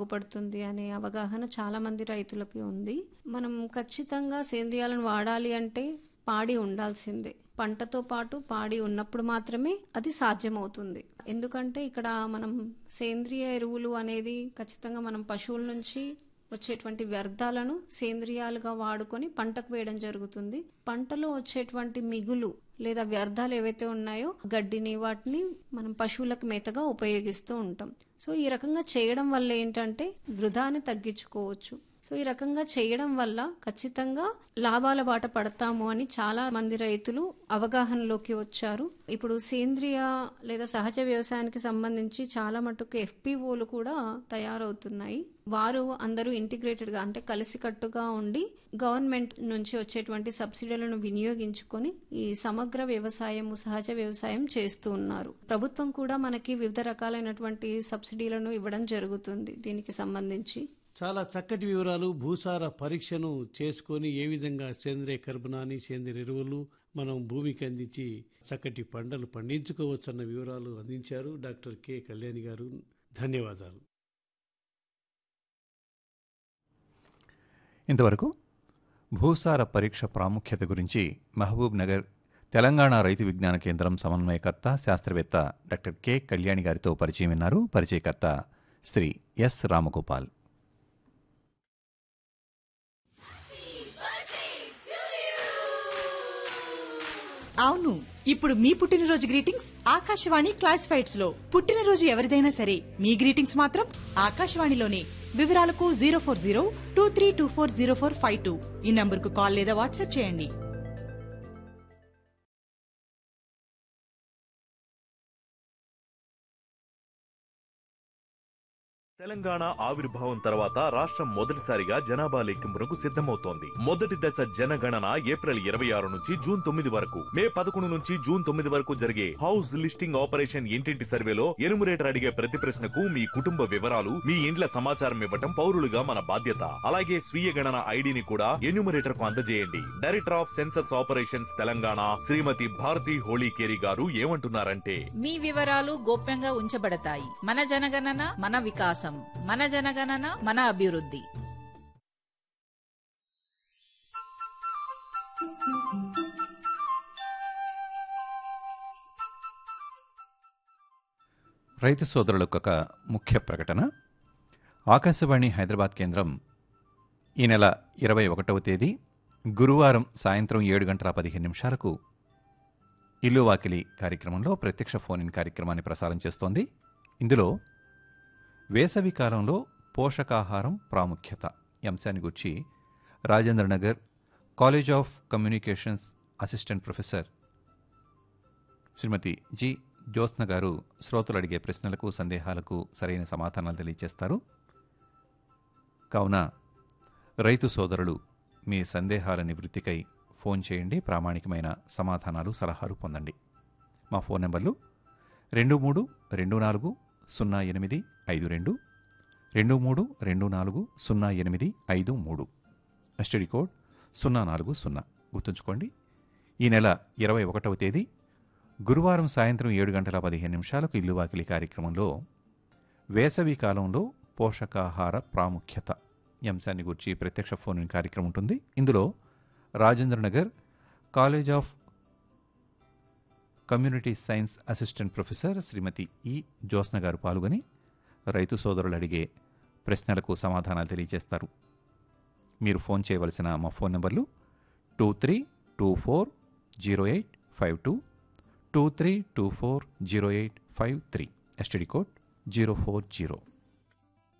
బాగుపడుతుంది అనే అవగాహన చాలా మంది రైతులకి ఉంది మనం ఖచ్చితంగా సేంద్రియాలను వాడాలి అంటే పాడి ఉండాల్సిందే పంటతో పాటు పాడి ఉన్నప్పుడు మాత్రమే అది సాధ్యమవుతుంది ఎందుకంటే ఇక్కడ మనం సేంద్రియ ఎరువులు అనేది ఖచ్చితంగా మనం పశువుల నుంచి వచ్చేటువంటి వ్యర్థాలను సేంద్రియాలుగా వాడుకొని పంటకు వేయడం జరుగుతుంది పంటలో వచ్చేటువంటి మిగులు లేదా వ్యర్థాలు ఏవైతే ఉన్నాయో గడ్డిని వాటిని మనం పశువులకు మేతగా ఉపయోగిస్తూ ఉంటాం సో ఈ రకంగా చేయడం వల్ల ఏంటంటే వృధాని తగ్గించుకోవచ్చు సో ఈ రకంగా చేయడం వల్ల ఖచ్చితంగా లాభాల బాట పడతాము అని చాలా మంది రైతులు అవగాహనలోకి వచ్చారు ఇప్పుడు సేంద్రియ లేదా సహజ వ్యవసాయానికి సంబంధించి చాలా మటుకు ఎఫ్పిఓలు కూడా తయారవుతున్నాయి వారు అందరూ ఇంటిగ్రేటెడ్గా అంటే కలిసికట్టుగా ఉండి గవర్నమెంట్ నుంచి వచ్చేటువంటి సబ్సిడీలను వినియోగించుకొని ఈ సమగ్ర వ్యవసాయము సహజ వ్యవసాయం చేస్తూ ఉన్నారు ప్రభుత్వం కూడా మనకి వివిధ రకాలైనటువంటి సబ్సిడీలను ఇవ్వడం జరుగుతుంది దీనికి సంబంధించి చాలా చక్కటి వివరాలు భూసార పరీక్షను చేసుకొని ఏ విధంగా సేంద్రియ కర్బనాన్ని సేంద్రియ ఎరువులు మనం భూమికి అందించి చక్కటి పంటలు పండించుకోవచ్చు అన్న వివరాలు అందించారు డాక్టర్ కె కళ్యాణి గారు ధన్యవాదాలు ఇంతవరకు భూసార పరీక్ష ప్రాముఖ్యత గురించి మహబూబ్ నగర్ తెలంగాణ రైతు విజ్ఞాన కేంద్రం సమన్వయకర్త శాస్త్రవేత్త డాక్టర్ కె కళ్యాణి గారితో పరిచయం విన్నారు పరిచయకర్త శ్రీ ఎస్ రామగోపాల్ అవును ఇప్పుడు మీ పుట్టినరోజు గ్రీటింగ్స్ ఆకాశవాణి క్లాసిఫైడ్స్ లో పుట్టినరోజు ఎవరిదైనా సరే మీ గ్రీటింగ్స్ మాత్రం ఆకాశవాణిలోనే వివరాలకు zero four zero two three two four zero four five two ఈ నంబర్ కు కాల్ లేదా వాట్సాప్ చేయండి తెలంగాణ ఆవిర్భావం తర్వాత రాష్ట్రం మొదటిసారిగా జనాభా లెక్కింపునకు సిద్ధమవుతోంది మొదటి దశ జనగణన ఏప్రిల్ ఇరవై ఆరు నుంచి జూన్ తొమ్మిది వరకు మే పదకొండు నుంచి జూన్ తొమ్మిది వరకు జరిగే హౌస్ లిస్టింగ్ ఆపరేషన్ ఇంటింటి సర్వేలో ఎనుమరేటర్ అడిగే ప్రతి ప్రశ్నకు మీ కుటుంబ వివరాలు మీ ఇండ్ల సమాచారం ఇవ్వటం పౌరులుగా మన బాధ్యత అలాగే స్వీయ గణన ఐడిని కూడా ఎన్యూమరేటర్ కు అందజేయండి director of census operations Telangana Shrimati Bharati Holikeri గారు ఏమంటున్నారంటే మీ వివరాలు గోప్యంగా ఉంచబడతాయి మన జనగణన మన వికాసం మన జనగణన మన అభివృద్ధి రైతు సోదరులకు ఒక ముఖ్య ప్రకటన ఆకాశవాణి హైదరాబాద్ కేంద్రం ఈ నెల ఇరవై ఒకటవ తేదీ గురువారం సాయంత్రం ఏడు గంటల పదిహేను నిమిషాలకు ఇల్లు వాకిలి కార్యక్రమంలో ప్రత్యక్ష ఫోన్ ఇన్ కార్యక్రమాన్ని ప్రసారం చేస్తోంది ఇందులో వేసవి కాలంలో పోషకాహారం ప్రాముఖ్యత ఈ అంశాన్ని గురించి Rajendra Nagar college of communications assistant professor Shrimati G Jyotsna గారు శ్రోతలు అడిగే ప్రశ్నలకు సందేహాలకు సరైన సమాధానాలు తెలియజేస్తారు కావున రైతు సోదరులు మీ సందేహాల నివృత్తికై ఫోన్ చేయండి ప్రామాణికమైన సమాధానాలు సలహాలు పొందండి మా ఫోన్ నెంబర్లు రెండు మూడు రెండు నాలుగు సున్నా ఎనిమిది ఐదు రెండు రెండు మూడు రెండు నాలుగు సున్నా ఎనిమిది ఐదు మూడు ఎస్టడీ కోడ్ సున్నా నాలుగు సున్నా గుర్తుంచుకోండి ఈ నెల ఇరవై ఒకటవ తేదీ గురువారం సాయంత్రం ఏడు గంటల పదిహేను నిమిషాలకు ఇల్లు వాకిలి కార్యక్రమంలో వేసవి కాలంలో పోషకాహార ప్రాముఖ్యత ఈ అంశాన్ని గురించి ప్రత్యక్ష ఫోన్ ఇన్ కార్యక్రమం ఉంటుంది ఇందులో Rajendra Nagar college of community science assistant professor Shrimati ఈ జ్యోత్స్న గారు పాల్గొని రైతు సోదరులు అడిగే ప్రశ్నలకు సమాధానాలు తెలియజేస్తారు మీరు ఫోన్ చేయవలసిన మా ఫోన్ నెంబర్లు two three two four zero eight five two two three two four zero eight five three STD code zero four zero